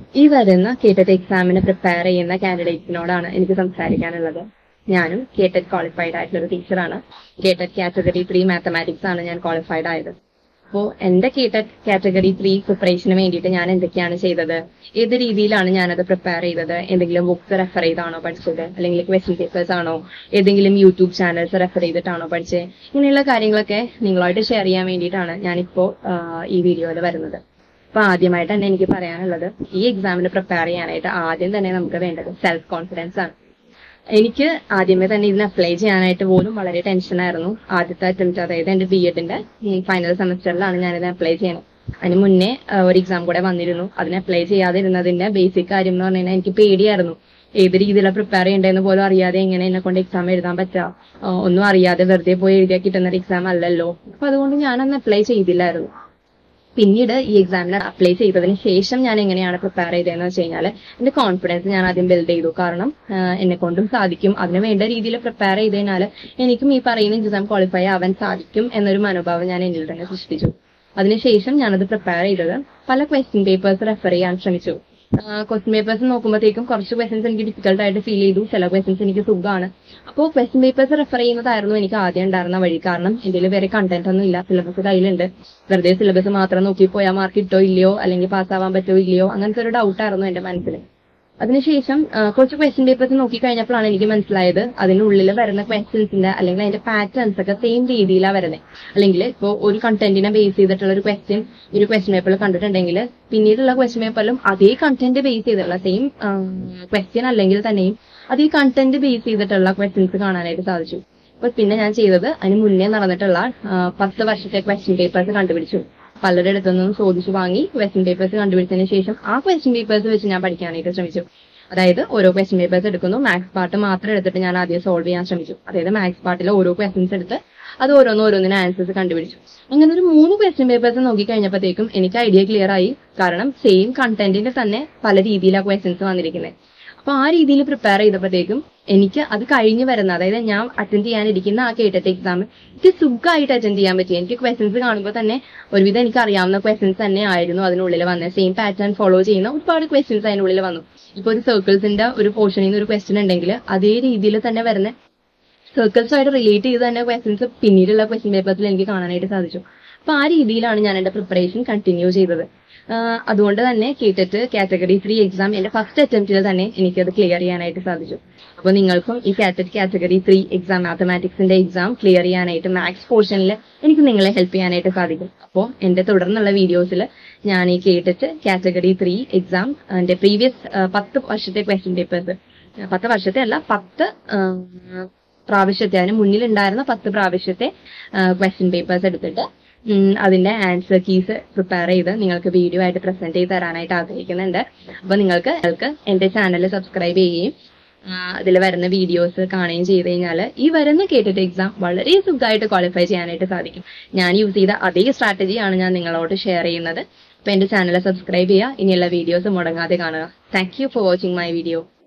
ഈ വരുന്ന കേട്ടറ്റ് എക്സാമിന് പ്രിപ്പയർ ചെയ്യുന്ന കാൻഡിഡേറ്റ്സിനോടാണ് എനിക്ക് സംസാരിക്കാനുള്ളത് ഞാനും കേട്ടറ്റ് ക്വാളിഫൈഡ് ആയിട്ടുള്ള ഒരു ടീച്ചറാണ് കേട്ടറ്റ് കാറ്റഗറി ത്രീ മാത്തമാറ്റിക്സ് ആണ് ഞാൻ ക്വാളിഫൈഡ് ആയത് അപ്പോൾ എന്റെ കേട്ടറ്റ് കാറ്റഗറി ത്രീ പ്രിപ്പറേഷന് വേണ്ടിയിട്ട് ഞാൻ എന്തൊക്കെയാണ് ചെയ്തത് ഏത് രീതിയിലാണ് ഞാനത് പ്രിപ്പയർ ചെയ്തത് എന്തെങ്കിലും ബുക്സ് റെഫർ ചെയ്താണോ പഠിച്ചത് അല്ലെങ്കിൽ ക്വസ്റ്റ്യൻ പേപ്പേഴ്സ് ആണോ ഏതെങ്കിലും യൂട്യൂബ് ചാനൽസ് റെഫർ ചെയ്തിട്ടാണോ പഠിച്ചത് ഇങ്ങനെയുള്ള കാര്യങ്ങളൊക്കെ നിങ്ങളായിട്ട് ഷെയർ ചെയ്യാൻ വേണ്ടിയിട്ടാണ് ഞാനിപ്പോൾ ഈ വീഡിയോയിൽ വരുന്നത് അപ്പൊ ആദ്യമായിട്ട് തന്നെ എനിക്ക് പറയാനുള്ളത് ഈ എക്സാമിന് പ്രിപ്പയർ ചെയ്യാനായിട്ട് ആദ്യം തന്നെ നമുക്ക് വേണ്ടത് സെൽഫ് കോൺഫിഡൻസ് ആണ് എനിക്ക് ആദ്യമേ തന്നെ ഇതിന് അപ്ലൈ ചെയ്യാനായിട്ട് പോലും വളരെ ടെൻഷനായിരുന്നു ആദ്യത്തെ അറ്റംപ്റ്റ് അതായത് എന്റെ ബി എഡിന്റെ ഫൈനൽ സെമസ്റ്ററിലാണ് ഞാനിത് അപ്ലൈ ചെയ്യണത് അതിന് മുന്നേ ആ, ഒരു എക്സാം കൂടെ വന്നിരുന്നു അതിന് അപ്ലൈ ചെയ്യാതിരുന്നതിന്റെ ബേസിക് കാര്യം എന്ന് പറഞ്ഞു കഴിഞ്ഞാൽ എനിക്ക് പേടിയായിരുന്നു ഏത് രീതിയിലാണ് പ്രിപ്പയർ ചെയ്യേണ്ടതെന്ന് പോലും അറിയാതെ എങ്ങനെ എന്നെ കൊണ്ട് എക്സാം എഴുതാൻ പറ്റുക ആ, ഒന്നും അറിയാതെ വെറുതെ പോയി എഴുതിയാൽ കിട്ടുന്ന ഒരു എക്സാം അല്ലല്ലോ അപ്പൊ അതുകൊണ്ട് ഞാനന്ന് അപ്ലൈ ചെയ്തില്ലായിരുന്നു പിന്നീട് ഈ എക്സാമിന് അപ്ലൈ ചെയ്തതിന് ശേഷം ഞാൻ എങ്ങനെയാണ് പ്രിപ്പയർ ചെയ്തതെന്ന് വെച്ച് കഴിഞ്ഞാൽ എന്റെ കോൺഫിഡൻസ് ഞാൻ ആദ്യം ബിൽഡ് ചെയ്തു കാരണം എന്നെ കൊണ്ടും സാധിക്കും അതിന് വേണ്ട രീതിയിൽ പ്രിപ്പയർ ചെയ്ത് കഴിഞ്ഞാൽ എനിക്കും ഈ പറയുന്ന എക്സാം ക്വാളിഫൈ ആവാൻ സാധിക്കും എന്നൊരു മനോഭാവം ഞാൻ എന്നിൽ തന്നെ സൃഷ്ടിച്ചു അതിനുശേഷം ഞാനത് പ്രിപ്പയർ ചെയ്തത് പല ക്വസ്റ്റ്യൻ പേപ്പേഴ്സ് റെഫർ ചെയ്യാൻ ശ്രമിച്ചു ക്വസ്റ്റ്യൻ പേപ്പേഴ്സ് നോക്കുമ്പോഴത്തേക്കും കുറച്ച് ക്വസ്റ്റ്യൻസ് എനിക്ക് ഡിഫിക്കൽട്ട് ആയിട്ട് ഫീൽ ചെയ്തു ചില ക്വസ്റ്റ്യൻസ് എനിക്ക് സുഖമാണ് അപ്പോൾ ക്വസ്റ്റ്യൻ പേപ്പേഴ്സ് റെഫർ ചെയ്യുന്നതായിരുന്നു എനിക്ക് ആദ്യം ഉണ്ടായിരുന്ന വഴി കാരണം എൻ്റെ വേറെ കണ്ടന്റ് ഒന്നും ഇല്ല സിലബസ് കയ്യിലുണ്ട് വെറുതെ സിലബസ് മാത്രം നോക്കി പോയാൽ മാർക്ക് കിട്ടോ ഇല്ലയോ അല്ലെങ്കിൽ പാസ്സാവാൻ പറ്റോ ഇല്ലയോ അങ്ങനത്തെ ഒരു ഡൗട്ടായിരുന്നു എൻ്റെ മനസ്സിൽ അതിനുശേഷം ആ, കുറച്ച് ക്വസ്റ്റ്യൻ പേപ്പേഴ്സ് നോക്കി കഴിഞ്ഞപ്പോഴാണ് എനിക്ക് മനസ്സിലായത് അതിനുള്ളിൽ വരുന്ന ക്വസ്റ്റ്യൻസിന്റെ അല്ലെങ്കിൽ അതിന്റെ പാറ്റേൺസ് ഒക്കെ സെയിം രീതിയിലാണ് വരുന്നത് അല്ലെങ്കിൽ ഇപ്പോൾ ഒരു കണ്ടന്റിനെ ബേസ് ചെയ്തിട്ടുള്ള ഒരു ക്വസ്റ്റ്യൻ ഒരു ക്വസ്റ്റ്യൻ പേപ്പറിൽ കണ്ടിട്ടുണ്ടെങ്കിൽ പിന്നീടുള്ള ക്വസ്റ്റ്യൻ പേപ്പറിലും അതേ കണ്ടന്റ് ബേസ് ചെയ്തിട്ടുള്ള സെയിം ക്വസ്റ്റ്യൻ അല്ലെങ്കിൽ തന്നെയും അതേ കണ്ടന്റ് ബേസ് ചെയ്തിട്ടുള്ള ക്വസ്റ്റ്യൻസ് കാണാനായിട്ട് സാധിച്ചു അപ്പൊ പിന്നെ ഞാൻ ചെയ്തത് അതിന് മുന്നേ നടന്നിട്ടുള്ള ആ, പത്ത് വർഷത്തെ ക്വസ്റ്റ്യൻ പേപ്പേഴ്സ് കണ്ടുപിടിച്ചു പലരുടെ അടുത്തു നിന്നും ചോദിച്ചു വാങ്ങി ക്വസ്റ്റ്യൻ പേപ്പേഴ്സ് കണ്ടുപിടിച്ചതിന് ശേഷം ആ ക്വസ്റ്റ്യൻ പേപ്പേഴ്സ് വെച്ച് ഞാൻ പഠിക്കാനായിട്ട് ശ്രമിച്ചു അതായത് ഓരോ ക്വസ്റ്റ്യൻ പേപ്പേഴ്സ് എടുക്കുന്നു മാത്സ് പാർട്ട് മാത്രം എടുത്തിട്ട് ഞാൻ ആദ്യം സോൾവ് ചെയ്യാൻ ശ്രമിച്ചു അതായത് മാത്സ് പാർട്ടിലെ ഓരോ ക്വസ്റ്റ്യൻസ് എടുത്ത് അത് ഓരോന്നും ഓരോന്നിന് ആൻസേഴ്സ് കണ്ടുപിടിച്ചു അങ്ങനെ ഒരു മൂന്ന് ക്വസ്റ്റ്യൻ പേപ്പേഴ്സ് നോക്കി കഴിഞ്ഞപ്പോഴത്തേക്കും എനിക്ക് ഐഡിയ ക്ലിയർ ആയി കാരണം സെയിം കണ്ടന്റിന്റെ തന്നെ പല രീതിയിലാണ് ക്വസ്റ്റ്യൻസ് വന്നിരിക്കുന്നത് അപ്പൊ ആ രീതിയിൽ പ്രിപ്പയർ ചെയ്തപ്പോഴത്തേക്കും എനിക്ക് അത് കഴിഞ്ഞ് വരുന്ന അതായത് ഞാൻ അറ്റൻഡ് ചെയ്യാനിരിക്കുന്ന ആ കേട്ടറ്റ് എക്സാം എനിക്ക് സുഖമായിട്ട് അറ്റൻഡ് ചെയ്യാൻ പറ്റി എനിക്ക് ക്വസ്റ്റൻസ് കാണുമ്പോൾ തന്നെ ഒരുവിധം എനിക്ക് അറിയാവുന്ന ക്വസ്റ്റൻസ് തന്നെ ആയിരുന്നു അതിനുള്ളിൽ വന്നത് സെയിം പാറ്റേൺ ഫോളോ ചെയ്യുന്ന ഒരുപാട് ക്വസ്റ്റൻസ് അതിനുള്ളിൽ വന്നു ഇപ്പൊ ഒരു സർക്കിൾസിന്റെ ഒരു പോർഷനിൽ നിന്ന് ഒരു ക്വസ്റ്റൻ ഉണ്ടെങ്കിൽ അതേ രീതിയിൽ തന്നെ വരുന്ന സർക്കിൾസുമായിട്ട് റിലേറ്റ് ചെയ്ത് തന്നെ ക്വസ്റ്റൻസ് പിന്നീടുള്ള ക്വസ്റ്റ്യൻ പേപ്പേഴ്സിൽ എനിക്ക് കാണാനായിട്ട് സാധിച്ചു അപ്പൊ ആ രീതിയിലാണ് ഞാൻ എന്റെ പ്രിപ്പറേഷൻ കണ്ടിന്യൂ ചെയ്തത് ആഹ് അതുകൊണ്ട് തന്നെ കേട്ടിട്ട് കാറ്റഗറി ത്രീ എക്സാം എന്റെ ഫസ്റ്റ് അറ്റംപ്റ്റിൽ തന്നെ എനിക്കത് ക്ലിയർ ചെയ്യാനായിട്ട് സാധിച്ചു അപ്പൊ നിങ്ങൾക്കും ഈ കാറ്ററ്റ് കാറ്റഗറി ത്രീ എക്സാം മാത്തമാറ്റിക്സിന്റെ എക്സാം ക്ലിയർ ചെയ്യാനായിട്ട് മാത്സ് പോർഷനിൽ എനിക്ക് നിങ്ങളെ ഹെൽപ്പ് ചെയ്യാനായിട്ട് സാധിക്കും അപ്പോൾ എന്റെ തുടർന്നുള്ള വീഡിയോസിൽ ഞാൻ ഈ കേട്ടിട്ട് കാറ്റഗറി ത്രീ എക്സാം എന്റെ പ്രീവിയസ് പത്ത് വർഷത്തെ ക്വസ്റ്റ്യൻ പേപ്പേഴ്സ് പത്ത് വർഷത്തെ അല്ല പത്ത് ആഹ് പ്രാവശ്യത്തെ അതിന് മുന്നിലുണ്ടായിരുന്ന പത്ത് പ്രാവശ്യത്തെ ക്വസ്റ്റ്യൻ പേപ്പേഴ്സ് എടുത്തിട്ട് ഉം, അതിന്റെ ആൻസർ കീസ് പ്രിപ്പയർ ചെയ്ത് നിങ്ങൾക്ക് വീഡിയോ ആയിട്ട് പ്രസന്റ് ചെയ്ത് തരാനായിട്ട് ആഗ്രഹിക്കുന്നുണ്ട് അപ്പൊ നിങ്ങൾക്ക് നിങ്ങൾക്ക് എന്റെ ചാനൽ സബ്സ്ക്രൈബ് ചെയ്യുകയും അതിൽ വരുന്ന വീഡിയോസ് കാണുകയും ചെയ്ത് കഴിഞ്ഞാൽ ഈ വരുന്ന കേട്ടിട്ട് എക്സാം വളരെ സുഖമായിട്ട് ക്വാളിഫൈ ചെയ്യാനായിട്ട് സാധിക്കും ഞാൻ യൂസ് ചെയ്ത അതേ സ്ട്രാറ്റജിയാണ് ഞാൻ നിങ്ങളോട് ഷെയർ ചെയ്യുന്നത് അപ്പൊ എന്റെ ചാനൽ സബ്സ്ക്രൈബ് ചെയ്യുക ഇനിയുള്ള വീഡിയോസ് മുടങ്ങാതെ കാണുക thank you for watching my video